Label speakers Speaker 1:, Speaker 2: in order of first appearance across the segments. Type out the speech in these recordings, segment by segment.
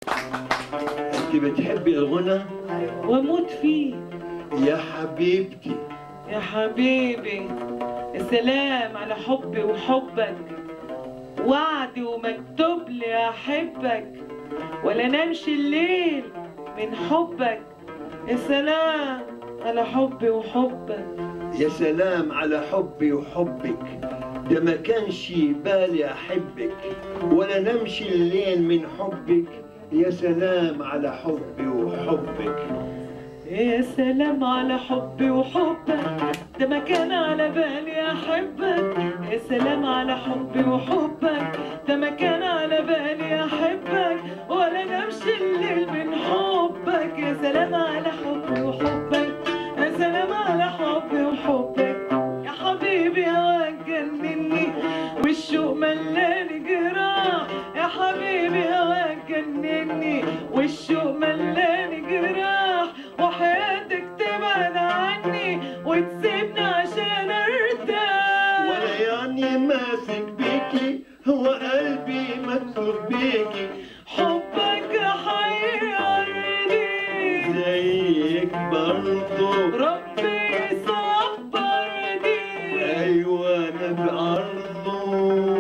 Speaker 1: انت بتحبي الغنى
Speaker 2: واموت فيه
Speaker 1: يا حبيبتي
Speaker 2: يا حبيبي السلام على حبي وحبك وعدي ومكتوب لي احبك ولا نمشي الليل من حبك يا سلام على حبي وحبك
Speaker 1: يا سلام على حبي وحبك ده ما كانش بالي احبك ولا نمشي الليل من حبك يا سلام على حبي وحبك
Speaker 2: يا سلام على حبي وحبك ده ما كان على بالي احبك يا سلام على حبي وحبك ده ما كان على بالي احبك ولا نمشي الليل من حبك يا سلام على حبي وحبك يا سلام على حبي وحبك يا حبيبي هواك جنني والشوق ملاني جراح يا حبيبي هواك جنني والشوق ملاني جراح وحياتك تبعد عني وتسيبني عشان ارتاح
Speaker 1: ولا يعني ماسك بيكي هو قلبي مكسور بيكي
Speaker 2: حبك حيرني
Speaker 1: زيك برضو
Speaker 2: ربي صبرني
Speaker 1: ايوه انا في عرضه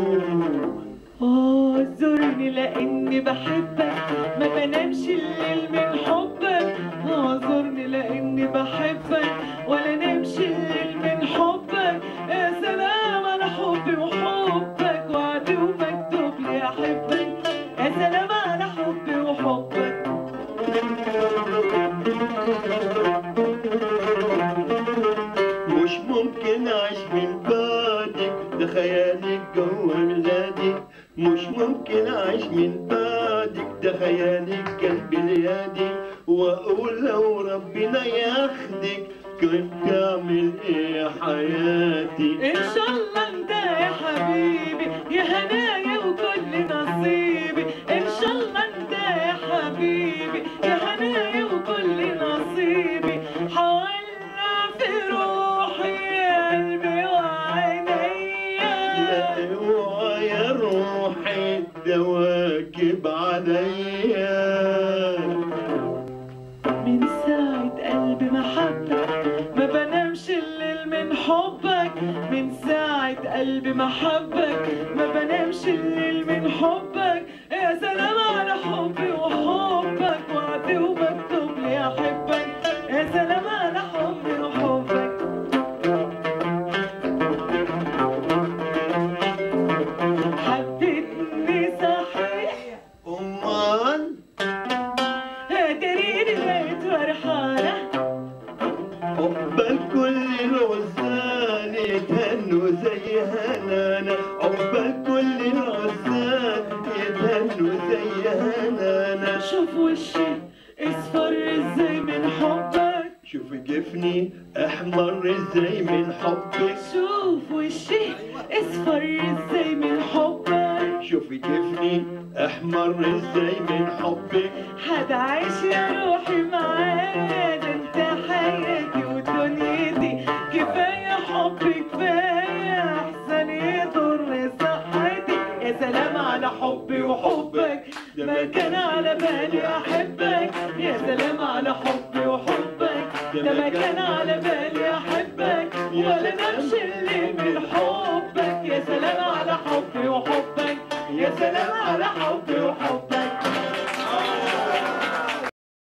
Speaker 2: اعذرني لاني بحبك ما بنامش الليل من حبك اعذرني لاني بحبك ولا نمشي الليل من حبك يا سلام على حبي وحبك وعدي ومكتوب لي احبك يا سلام على حبي وحبك
Speaker 1: مش ممكن اعيش من بعدك ده خيالك جوه بلادك مش ممكن اعيش من بعدك ده خيالك كان بلادي واقول لو ربنا ياخدك كنت اعمل ايه حياتي
Speaker 2: ان شاء الله انت يا حبيبي يا هنايا وكل نصيبي ان شاء الله انت يا حبيبي يا هنايا وكل نصيبي حولنا في روحي قلبي وعينيا
Speaker 1: لا اوعى يا روحي دواكب عليا
Speaker 2: من ساعة قلبي محبك ما بنامش الليل من حبك من ساعة قلبي محبك ما بنامش الليل من حبك يا سلام على حبي وحبك وعدي ومكتوب لي احبك يا سلام على حبي وحبك حبيتني صحيح
Speaker 1: امال
Speaker 2: هدريني بقيت فرحانة
Speaker 1: عقبال كل العزال يتهنوا زي هنانا عقبال كل العزال يتهنوا زي هنانا
Speaker 2: شوف وشي اصفر ازاي من حبك
Speaker 1: شوف جفني احمر ازاي من حبك
Speaker 2: شوف وشي اصفر ازاي من حبك
Speaker 1: شوف جفني احمر ازاي من حبك
Speaker 2: هتعيش يا روحي معايا ده انت حياتي ودنيتي كفاية حب كفاية احسن يضر صحتي يا سلام على حبي وحبك ما كان على بالي احبك يا سلام على حبي وحبك ده ما كان على بالي احبك ولا نمشي الليل من حبك يا سلام على حبي وحبك يا سلام على حبي وحبك